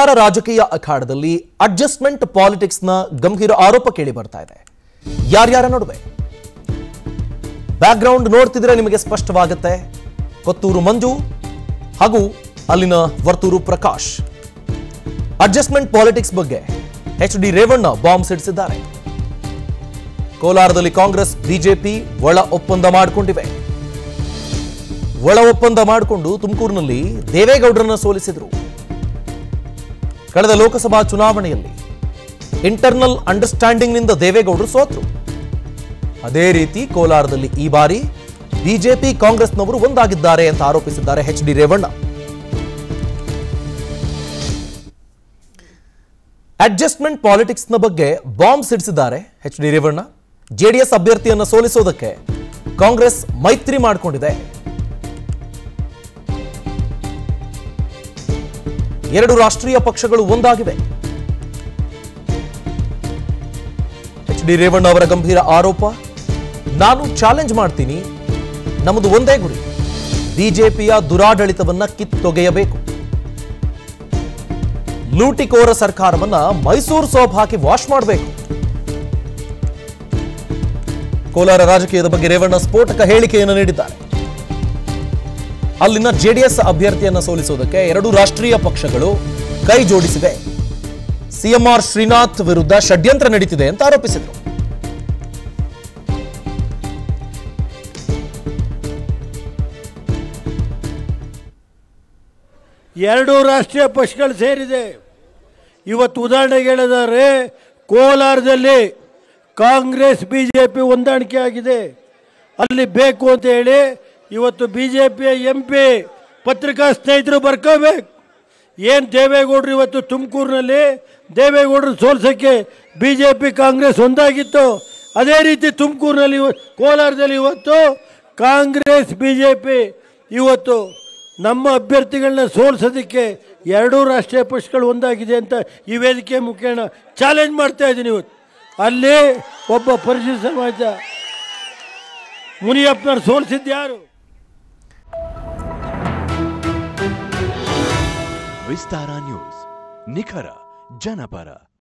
ಕೋಲಾರ ರಾಜಕೀಯ ಅಖಾಡದಲ್ಲಿ ಅಡ್ಜಸ್ಟ್ಮೆಂಟ್ ಪಾಲಿಟಿಕ್ಸ್ನ ಗಂಭೀರ ಆರೋಪ ಕೇಳಿ ಬರ್ತಾ ಇದೆ ಯಾರ್ಯಾರ ನಡುವೆ ಬ್ಯಾಕ್ಗ್ರೌಂಡ್ ನೋಡ್ತಿದ್ರೆ ನಿಮಗೆ ಸ್ಪಷ್ಟವಾಗುತ್ತೆ ಕೊತ್ತೂರು ಮಂಜು ಹಾಗೂ ಅಲ್ಲಿನ ವರ್ತೂರು ಪ್ರಕಾಶ್ ಅಡ್ಜಸ್ಟ್ಮೆಂಟ್ ಪಾಲಿಟಿಕ್ಸ್ ಬಗ್ಗೆ ಎಚ್ ಡಿ ರೇವಣ್ಣ ಬಾಂಬ್ ಸಿಡಿಸಿದ್ದಾರೆ ಕೋಲಾರದಲ್ಲಿ ಕಾಂಗ್ರೆಸ್ ಬಿಜೆಪಿ ಒಳ ಒಪ್ಪಂದ ಮಾಡಿಕೊಂಡಿವೆ ಒಳ ಒಪ್ಪಂದ ಮಾಡಿಕೊಂಡು ತುಮಕೂರಿನಲ್ಲಿ ದೇವೇಗೌಡರನ್ನ ಸೋಲಿಸಿದ್ರು ಕಳೆದ ಲೋಕಸಭಾ ಚುನಾವಣೆಯಲ್ಲಿ ಇಂಟರ್ನಲ್ ಅಂಡರ್ಸ್ಟ್ಯಾಂಡಿಂಗ್ನಿಂದ ದೇವೇಗೌಡರು ಸೋತರು ಅದೇ ರೀತಿ ಕೋಲಾರದಲ್ಲಿ ಈ ಬಾರಿ ಬಿಜೆಪಿ ಕಾಂಗ್ರೆಸ್ನವರು ಒಂದಾಗಿದ್ದಾರೆ ಅಂತ ಆರೋಪಿಸಿದ್ದಾರೆ ಎಚ್ ಡಿ ರೇವಣ್ಣ ಅಡ್ಜಸ್ಟ್ಮೆಂಟ್ ಪಾಲಿಟಿಕ್ಸ್ನ ಬಗ್ಗೆ ಬಾಂಬ್ ಸಿಡಿಸಿದ್ದಾರೆ ಎಚ್ ಡಿ ರೇವಣ್ಣ ಜೆಡಿಎಸ್ ಅಭ್ಯರ್ಥಿಯನ್ನು ಸೋಲಿಸೋದಕ್ಕೆ ಕಾಂಗ್ರೆಸ್ ಮೈತ್ರಿ ಮಾಡಿಕೊಂಡಿದೆ ಎರಡು ರಾಷ್ಟ್ರೀಯ ಪಕ್ಷಗಳು ಒಂದಾಗಿವೆ ಎಚ್ ಡಿ ರೇವಣ್ಣ ಅವರ ಗಂಭೀರ ಆರೋಪ ನಾನು ಚಾಲೆಂಜ್ ಮಾಡ್ತೀನಿ ನಮ್ಮದು ಒಂದೇ ಗುರಿ ಬಿಜೆಪಿಯ ದುರಾಡಳಿತವನ್ನ ಕಿತ್ತೊಗೆಯಬೇಕು ಲೂಟಿಕೋರ ಸರ್ಕಾರವನ್ನ ಮೈಸೂರು ಸೋಪ್ ಹಾಕಿ ವಾಶ್ ಮಾಡಬೇಕು ಕೋಲಾರ ರಾಜಕೀಯದ ಬಗ್ಗೆ ರೇವಣ್ಣ ಸ್ಫೋಟಕ ಹೇಳಿಕೆಯನ್ನು ನೀಡಿದ್ದಾರೆ ಅಲ್ಲಿನ ಜೆಡಿಎಸ್ ಅಭ್ಯರ್ಥಿಯನ್ನ ಸೋಲಿಸೋದಕ್ಕೆ ಎರಡು ರಾಷ್ಟ್ರೀಯ ಪಕ್ಷಗಳು ಕೈ ಜೋಡಿಸಿವೆ ಸಿಎಂಆರ್ ಶ್ರೀನಾಥ್ ವಿರುದ್ಧ ಷಡ್ಯಂತ್ರ ನಡೀತಿದೆ ಅಂತ ಆರೋಪಿಸಿದರು ಎರಡು ರಾಷ್ಟ್ರೀಯ ಪಕ್ಷಗಳು ಸೇರಿದೆ ಇವತ್ತು ಉದಾಹರಣೆಗೆ ಹೇಳಿದರೆ ಕೋಲಾರದಲ್ಲಿ ಕಾಂಗ್ರೆಸ್ ಬಿ ಜೆ ಪಿ ಹೊಂದಾಣಿಕೆ ಆಗಿದೆ ಅಲ್ಲಿ ಬೇಕು ಅಂತ ಹೇಳಿ ಇವತ್ತು ಬಿ ಜೆ ಪಿಯ ಎಂ ಪಿ ಪತ್ರಿಕಾ ಸ್ನೇಹಿತರು ಬರ್ಕೋಬೇಕು ಏನು ದೇವೇಗೌಡರು ಇವತ್ತು ತುಮಕೂರಿನಲ್ಲಿ ದೇವೇಗೌಡರು ಸೋಲ್ಸೋಕ್ಕೆ ಬಿ ಜೆ ಪಿ ಕಾಂಗ್ರೆಸ್ ಒಂದಾಗಿತ್ತು ಅದೇ ರೀತಿ ತುಮಕೂರಿನಲ್ಲಿ ಇವ ಕೋಲಾರದಲ್ಲಿ ಇವತ್ತು ಕಾಂಗ್ರೆಸ್ ಬಿ ಜೆ ಪಿ ಇವತ್ತು ನಮ್ಮ ಅಭ್ಯರ್ಥಿಗಳನ್ನ ಸೋಲ್ಸೋದಕ್ಕೆ ಎರಡೂ ರಾಷ್ಟ್ರೀಯ ಪಕ್ಷಗಳು ಒಂದಾಗಿದೆ ಅಂತ ಈ ವೇದಿಕೆ ಮುಖೇನ ಚಾಲೆಂಜ್ ಮಾಡ್ತಾ ಇದ್ದೀನಿ ಇವತ್ತು ಅಲ್ಲಿ ಒಬ್ಬ ಪರಿಶಿಷ್ಟ ಸಮಾಜ ಮುನಿಯಪ್ಪನವ್ರು ಸೋಲಿಸಿದ್ದು ಯಾರು ವಿಸ್ತಾರ ನ್ಯೂಸ್ ನಿಖರ ಜನಪರ